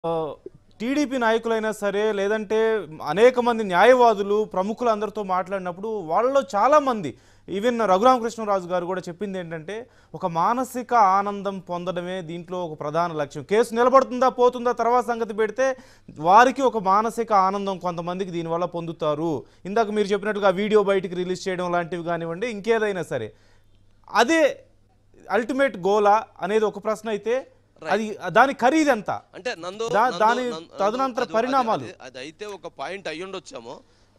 TDP నాయకులైనా సరే లేదంటే అనేక మంది న్యాయవాదులు ప్రముఖులు అందరితో మాట్లాడినప్పుడు వాళ్ళలో చాలా మంది ఈవెన్ రఘురామకృష్ణరాజు గారు కూడా చెప్పింది ఏంటంటే ఒక మానసిక ఆనందం పొందడమే దీంట్లో ఒక ప్రధాన లక్ష్యం కేసు నిలబడుతుందా పోతుందా తర్వాత సంగతి పెడితే వారికి ఒక మానసిక ఆనందం కొంతమందికి దీనివల్ల పొందుతారు ఇందాక మీరు చెప్పినట్టుగా వీడియో బయటికి రిలీజ్ చేయడం లాంటివి కానివ్వండి ఇంకేదైనా సరే అదే అల్టిమేట్ గోలా అనేది ఒక ప్రశ్న అయితే అది దాని ఖరీదు ఎంత అంటే నందు దా- నందు- దాని నందు- తదనంతర అది- పరిణామాలు. అది- అది అయితే ఒక పాయింట్ అయ్యి ఉండొచ్చామో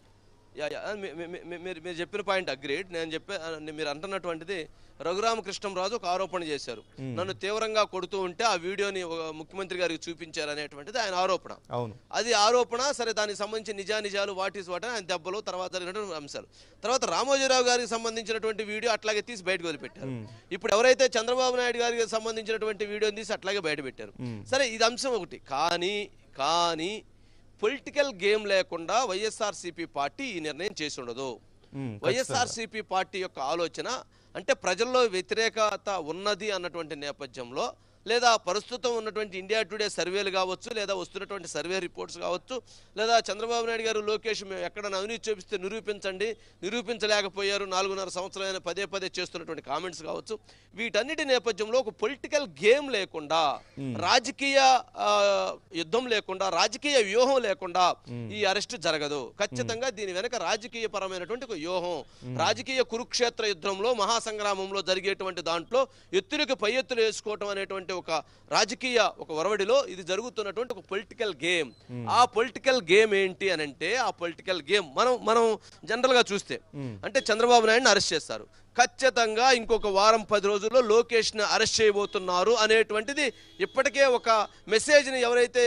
యా, యా, మీ- మీ- మీ- మీరు మీరు చెప్పిన పాయింట్ అగ్రేడ్ నేను చెప్పే ఆ, మీరు అంటున్నటువంటిది రఘురామకృష్ణంరాజు ఒక ఆరోపణ చేశారు నన్ను తీవ్రంగా కొడుతూ ఉంటే ఆ వీడియోని ఒక ముఖ్యమంత్రి గారికి చూపించారు అనేటువంటిది ఆయన ఆరోపణ అవును అది ఆరోపణ సరే దానికి సంబంధించి నిజానిజాలు వాట్ ఈస్ వాట్ అని ఆయన దెబ్బలు తర్వాత జరిగినటువంటి అంశాలు తర్వాత రామోజీరావు గారికి సంబంధించినటువంటి వీడియో అట్లాగే తీసి బయటకు వదిలిపెట్టారు ఇప్పుడు ఎవరైతే చంద్రబాబు నాయుడు గారికి సంబంధించినటువంటి వీడియోని తీసి అట్లాగే బయట పెట్టారు సరే ఇది అంశం ఒకటి కానీ కానీ పొలిటికల్ గేమ్ లేకుండా వైఎస్ఆర్సీపీ పార్టీ ఈ నిర్ణయం చేసి ఉండదు మ్మ్, వైఎస్ఆర్సీపీ పార్టీ యొక్క ఆలోచన అంటే ప్రజల్లో వ్యతిరేకత ఉన్నది అన్నటువంటి నేపథ్యంలో లేదా ప్రస్తుతం ఉన్నటువంటి ఇండియా టుడే సర్వేలు కావచ్చు లేదా వస్తున్నటువంటి సర్వే రిపోర్ట్స్ కావచ్చు లేదా చంద్రబాబు నాయుడు గారు లోకేష్ మేము ఎక్కడ అవినీతి చూపిస్తే నిరూపించండి నిరూపించలేకపోయారు నాలుగున్నర సంవత్సరాలైన పదే పదే చేస్తున్నటువంటి కామెంట్స్ కావచ్చు వీటన్నిటి నేపథ్యంలో ఒక పొలిటికల్ గేమ్ లేకుండా రాజకీయ ఆ, యుద్ధం లేకుండా రాజకీయ వ్యూహం లేకుండా ఈ అరెస్ట్ జరగదు ఖచ్చితంగా దీని వెనక రాజకీయ పరమైనటువంటి ఒక వ్యూహం రాజకీయ కురుక్షేత్ర యుద్ధంలో మహాసంగ్రామంలో జరిగేటువంటి దాంట్లో ఎత్తులకు పై ఎత్తులు వేసుకోవటం అనేటువంటి ఒక రాజకీయ ఒక వరవడిలో ఇది జరుగుతున్నటువంటి ఒక పొలిటికల్ గేమ్ ఆ పొలిటికల్ గేమ్ ఏంటి అని అంటే ఆ పొలిటికల్ గేమ్ మనం మనం జనరల్ గా చూస్తే అంటే చంద్రబాబు నాయుడుని అరెస్ట్ చేస్తారు ఖచ్చితంగా ఇంకొక వారం పది రోజుల్లో లోకేష్ ని అరెస్ట్ చేయబోతున్నారు అనేటువంటిది ఇప్పటికే ఒక మెసేజ్ ని ఎవరైతే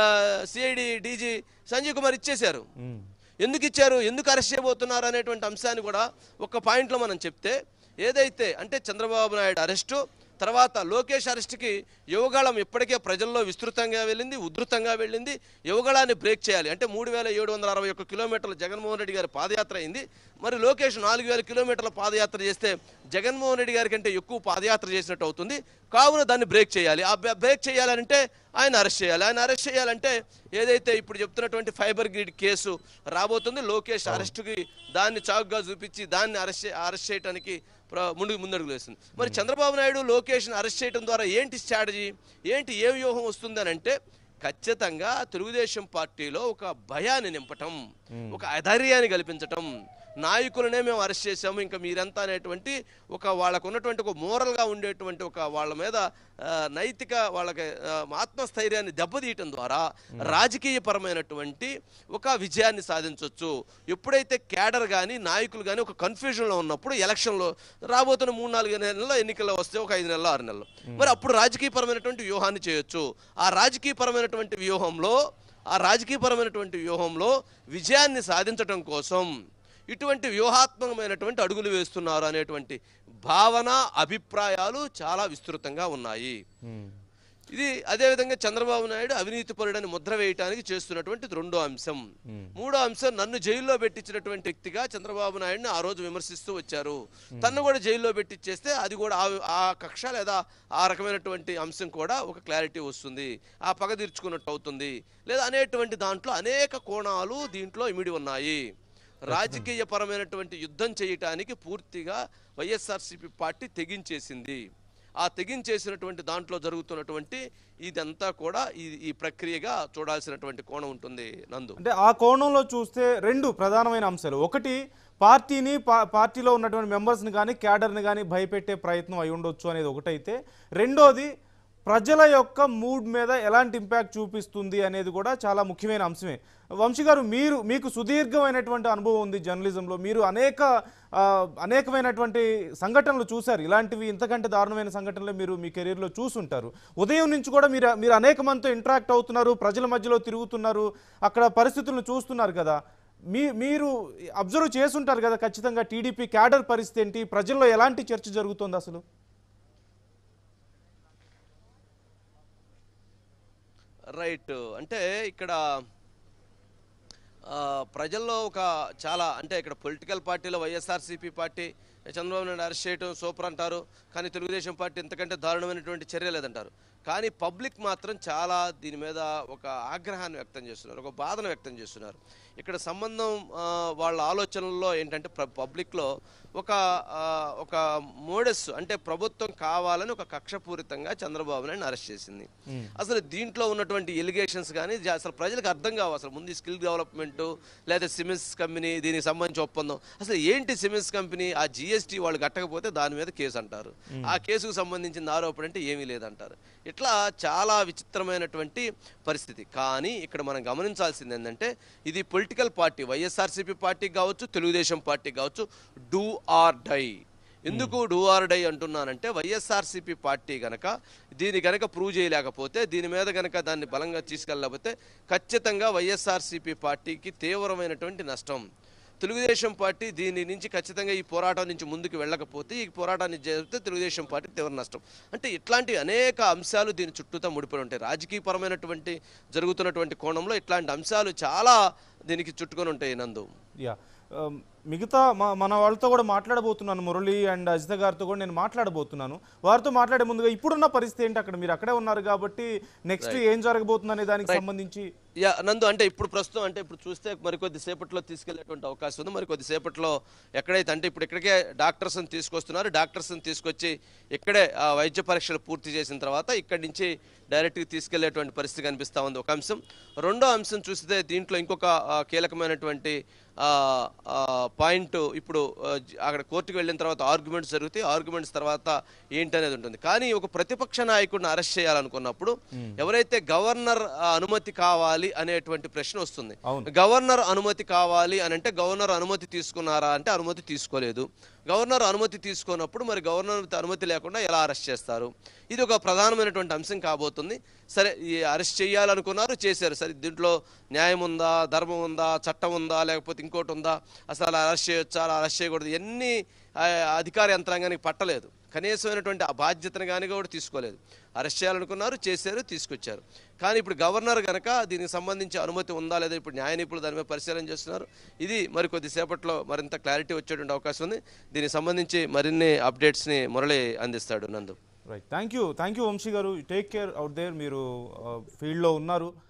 సిఐడి డీజీ సంజీవ్ కుమార్ ఇచ్చేశారు మ్మ్. ఎందుకు ఇచ్చారు ఎందుకు అరెస్ట్ చేయబోతున్నారు అనేటువంటి అంశాన్ని కూడా ఒక పాయింట్లో మనం చెప్తే ఏదైతే అంటే చంద్రబాబు నాయుడు అరెస్టు తర్వాత లోకేష్ అరెస్ట్కి యువగాళం ఇప్పటికే ప్రజల్లో విస్తృతంగా వెళ్ళింది ఉధృతంగా వెళ్ళింది యువగళాన్ని బ్రేక్ చేయాలి అంటే మూడు వేల ఏడు వందల అరవై ఒక్క కిలోమీటర్లు జగన్మోహన్ రెడ్డి గారి పాదయాత్ర అయింది మరి లోకేష్ నాలుగు వేల కిలోమీటర్ల పాదయాత్ర చేస్తే జగన్మోహన్ రెడ్డి గారి కంటే ఎక్కువ పాదయాత్ర చేసినట్టు అవుతుంది కావున దాన్ని బ్రేక్ చేయాలి ఆ బ్రే- బ్రేక్ చేయాలంటే ఆయన అరెస్ట్ చేయాలి ఆయన అరెస్ట్ చేయాలంటే ఏదైతే ఇప్పుడు చెప్తున్నటువంటి ఫైబర్ గ్రిడ్ కేసు రాబోతుంది లోకేష్ అరెస్టుకి దాన్ని చావుగా చూపించి దాన్ని అరెస్ట్ చే- అరెస్ట్ చేయడానికి ప్ర- ముందుకు ముందడుగులు వేస్తుంది మరి చంద్రబాబు నాయుడు లోకేష్ని అరెస్ట్ చేయడం ద్వారా ఏంటి స్ట్రాటజీ ఏంటి ఏ వ్యూహం వస్తుంది అని అంటే ఖచ్చితంగా తెలుగుదేశం పార్టీలో ఒక భయాన్ని నింపటం ఒక అధైర్యాన్ని కల్పించటం నాయకులనే మేము అరెస్ట్ చేసాము ఇంకా మీరంతా అనేటువంటి ఒక వాళ్ళకు ఉన్నటువంటి ఒక మోరల్గా ఉండేటువంటి ఒక వాళ్ళ మీద ఆ, నైతిక వాళ్ళకి ఆ, ఆత్మస్థైర్యాన్ని దెబ్బతీయటం ద్వారా రాజకీయపరమైనటువంటి ఒక విజయాన్ని సాధించవచ్చు ఎప్పుడైతే క్యాడర్ కానీ నాయకులు కానీ ఒక కన్ఫ్యూజన్లో ఉన్నప్పుడు ఎలక్షన్లో రాబోతున్న మూడు నాలుగు నెలల్లో ఎన్నికల్లో వస్తే ఒక ఐదు నెలలు ఆరు నెలలు మరి అప్పుడు రాజకీయపరమైనటువంటి వ్యూహాన్ని చేయొచ్చు ఆ రాజకీయపరమైనటువంటి వ్యూహంలో ఆ రాజకీయపరమైనటువంటి వ్యూహంలో విజయాన్ని సాధించటం కోసం ఇటువంటి వ్యూహాత్మకమైనటువంటి అడుగులు వేస్తున్నారు అనేటువంటి భావన అభిప్రాయాలు చాలా విస్తృతంగా ఉన్నాయి మ్మ్. ఇది అదేవిధంగా చంద్రబాబు నాయుడు అవినీతి పరుడని ముద్ర వేయటానికి చేస్తున్నటువంటి రెండో అంశం మూడో అంశం నన్ను జైల్లో పెట్టించినటువంటి వ్యక్తిగా చంద్రబాబు నాయుడిని ఆ రోజు విమర్శిస్తూ వచ్చారు తన్ను కూడా జైల్లో పెట్టించేస్తే అది కూడా ఆ- ఆ కక్ష లేదా ఆ రకమైనటువంటి అంశం కూడా ఒక క్లారిటీ వస్తుంది ఆ పగ తీర్చుకున్నట్టు అవుతుంది లేదా అనేటువంటి దాంట్లో అనేక కోణాలు దీంట్లో ఇమిడి ఉన్నాయి రాజకీయ పరమైనటువంటి యుద్ధం చేయటానికి పూర్తిగా వైఎస్ఆర్సీపీ పార్టీ తెగించేసింది ఆ తెగించేసినటువంటి దాంట్లో జరుగుతున్నటువంటి ఇదంతా కూడా ఈ ఈ ప్రక్రియగా చూడాల్సినటువంటి కోణం ఉంటుంది నందు అంటే ఆ కోణంలో చూస్తే రెండు ప్రధానమైన అంశాలు ఒకటి పార్టీని పా పార్టీలో ఉన్నటువంటి మెంబర్స్ని కానీ క్యాడర్ని కానీ భయపెట్టే ప్రయత్నం అయి ఉండొచ్చు అనేది ఒకటైతే రెండోది ప్రజల యొక్క మూడ్ మీద ఎలాంటి ఇంపాక్ట్ చూపిస్తుంది అనేది కూడా చాలా ముఖ్యమైన అంశమే వంశీ గారు మీరు మీకు సుదీర్ఘమైనటువంటి అనుభవం ఉంది జర్నలిజంలో మీరు అనేక ఆ, అనేకమైనటువంటి సంఘటనలు చూశారు ఇలాంటివి ఇంతకంటే దారుణమైన సంఘటనలు మీరు మీ కెరీర్లో చూసుంటారు ఉదయం నుంచి కూడా మీరు మీరు అనేక మందితో ఇంటరాక్ట్ అవుతున్నారు ప్రజల మధ్యలో తిరుగుతున్నారు అక్కడ పరిస్థితులను చూస్తున్నారు కదా మీ మీరు అబ్జర్వ్ చేసుంటారు కదా ఖచ్చితంగా టీడీపీ క్యాడర్ పరిస్థితి ఏంటి ప్రజల్లో ఎలాంటి చర్చ జరుగుతోంది అసలు రైట్ అంటే ఇక్కడ ఆ, ప్రజల్లో ఒక చాలా అంటే ఇక్కడ పొలిటికల్ పార్టీలో వైఎస్ఆర్సీపీ పార్టీ చంద్రబాబు నాయుడు అరెస్ట్ చేయడం సూపర్ అంటారు కానీ తెలుగుదేశం పార్టీ ఇంతకంటే దారుణమైనటువంటి చర్య లేదంటారు కానీ పబ్లిక్ మాత్రం చాలా దీని మీద ఒక ఆగ్రహాన్ని వ్యక్తం చేస్తున్నారు ఒక బాధను వ్యక్తం చేస్తున్నారు ఇక్కడ సంబంధం ఆ, వాళ్ళ ఆలోచనల్లో ఏంటంటే ప్ర- పబ్లిక్లో ఒక ఆ, ఒక మోడస్ అంటే ప్రభుత్వం కావాలని ఒక కక్షపూరితంగా చంద్రబాబు నాయుడు అరెస్ట్ చేసింది అసలు దీంట్లో ఉన్నటువంటి ఎలిగేషన్స్ కానీ జా- అసలు ప్రజలకు అర్థం కావు అసలు ముందు స్కిల్ డెవలప్మెంట్ లేదా సిమెన్స్ కంపెనీ దీనికి సంబంధించి ఒప్పందం అసలు ఏంటి సిమెన్స్ కంపెనీ ఆ జిఎస్టీ వాళ్ళు కట్టకపోతే దాని మీద కేసు అంటారు ఆ కేసుకు సంబంధించిన ఆరోపణ అంటే ఏమీ లేదంటారు ఇట్లా చాలా విచిత్రమైనటువంటి పరిస్థితి కానీ ఇక్కడ మనం గమనించాల్సింది ఏంటంటే ఇది పొలిటికల్ పార్టీ వైఎస్ఆర్సీపీ పార్టీ కావచ్చు తెలుగుదేశం పార్టీ కావచ్చు డూ ఆర్ డై ఎందుకు డూ ఆర్ డై అంటున్నానంటే వైఎస్ఆర్సీపీ పార్టీ గనక దీన్ని గనక ప్రూవ్ చేయలేకపోతే దీని మీద గనక దాన్ని బలంగా తీసుకెళ్ళకపోతే ఖచ్చితంగా వైఎస్ఆర్సీపీ పార్టీకి తీవ్రమైనటువంటి నష్టం తెలుగుదేశం పార్టీ దీని నుంచి ఖచ్చితంగా ఈ పోరాటం నుంచి ముందుకు వెళ్ళకపోతే ఈ పోరాటాన్ని చేస్తే తెలుగుదేశం పార్టీ తీవ్ర నష్టం అంటే ఇట్లాంటి అనేక అంశాలు దీని చుట్టూతా ముడిపడి ఉంటాయి రాజకీయపరమైనటువంటి జరుగుతున్నటువంటి కోణంలో ఇట్లాంటి అంశాలు చాలా దీనికి చుట్టుకొని ఉంటాయి నందు యా ఆ, మిగతా మా- మన వాళ్ళతో కూడా మాట్లాడబోతున్నాను మురళి అండ్ అజిత గారితో కూడా నేను మాట్లాడబోతున్నాను వారితో మాట్లాడే ముందుగా ఇప్పుడున్న పరిస్థితి ఏంటి అక్కడ మీరు అక్కడే ఉన్నారు కాబట్టి నెక్స్ట్ ఏం జరగబోతుంది అనే దానికి సంబంధించి యా నందు అంటే ఇప్పుడు ప్రస్తుతం అంటే ఇప్పుడు చూస్తే మరికొద్ది సేపట్లో తీసుకెళ్లేటువంటి అవకాశం ఉంది మరికొద్ది సేపట్లో ఎక్కడైతే అంటే ఇప్పుడు ఇక్కడికే డాక్టర్స్ని తీసుకొస్తున్నారు డాక్టర్స్ని తీసుకొచ్చి ఇక్కడే ఆ, వైద్య పరీక్షలు పూర్తి చేసిన తర్వాత ఇక్కడి నుంచి డైరెక్ట్గా తీసుకెళ్లేటువంటి పరిస్థితి కనిపిస్తూ ఉంది ఒక అంశం రెండో అంశం చూస్తే దీంట్లో ఇంకొక ఆ, కీలకమైనటువంటి ఆ, ఆ, పాయింట్ ఇప్పుడు ఆ, జ- అక్కడ కోర్టుకు వెళ్ళిన తర్వాత ఆర్గ్యుమెంట్స్ జరుగుతాయి ఆర్గ్యుమెంట్స్ తర్వాత ఏంటి అనేది ఉంటుంది కానీ ఒక ప్రతిపక్ష నాయకుడిని అరెస్ట్ చేయాలనుకున్నప్పుడు ఎవరైతే గవర్నర్ ఆ, అనుమతి కావాలి అనేటువంటి ప్రశ్న వస్తుంది అవును. గవర్నర్ అనుమతి కావాలి అని అంటే గవర్నర్ అనుమతి తీసుకున్నారా అంటే అనుమతి తీసుకోలేదు గవర్నర్ అనుమతి తీసుకున్నప్పుడు మరి గవర్నర్ అనుమతి లేకుండా ఎలా అరెస్ట్ చేస్తారు ఇది ఒక ప్రధానమైనటువంటి అంశం కాబోతుంది సరే ఈ అరెస్ట్ చేయాలనుకున్నారు చేశారు సరే దీంట్లో న్యాయం ఉందా ధర్మం ఉందా చట్టం ఉందా లేకపోతే ఇంకోటి ఉందా అసలు అలా అరెస్ట్ చేయొచ్చా అలా అరెస్ట్ చేయకూడదు ఎన్ని ఆ, అధికార యంత్రాంగానికి పట్టలేదు కనీసమైనటువంటి ఆ బాధ్యతను కానీ కూడా తీసుకోలేదు అరెస్ట్ చేయాలనుకున్నారు చేశారు తీసుకొచ్చారు కానీ ఇప్పుడు గవర్నర్ కనుక దీనికి సంబంధించి అనుమతి ఉందా లేదా ఇప్పుడు న్యాయ నిపుణులు దాని మీద పరిశీలన చేస్తున్నారు ఇది మరి కొద్దిసేపట్లో మరింత క్లారిటీ వచ్చేటువంటి అవకాశం ఉంది దీనికి సంబంధించి మరిన్ని అప్డేట్స్ని మురళి అందిస్తాడు Nandu right thank you thank you Vamsi garu take care out there మీరు ఫీల్డ్లో ఉన్నారు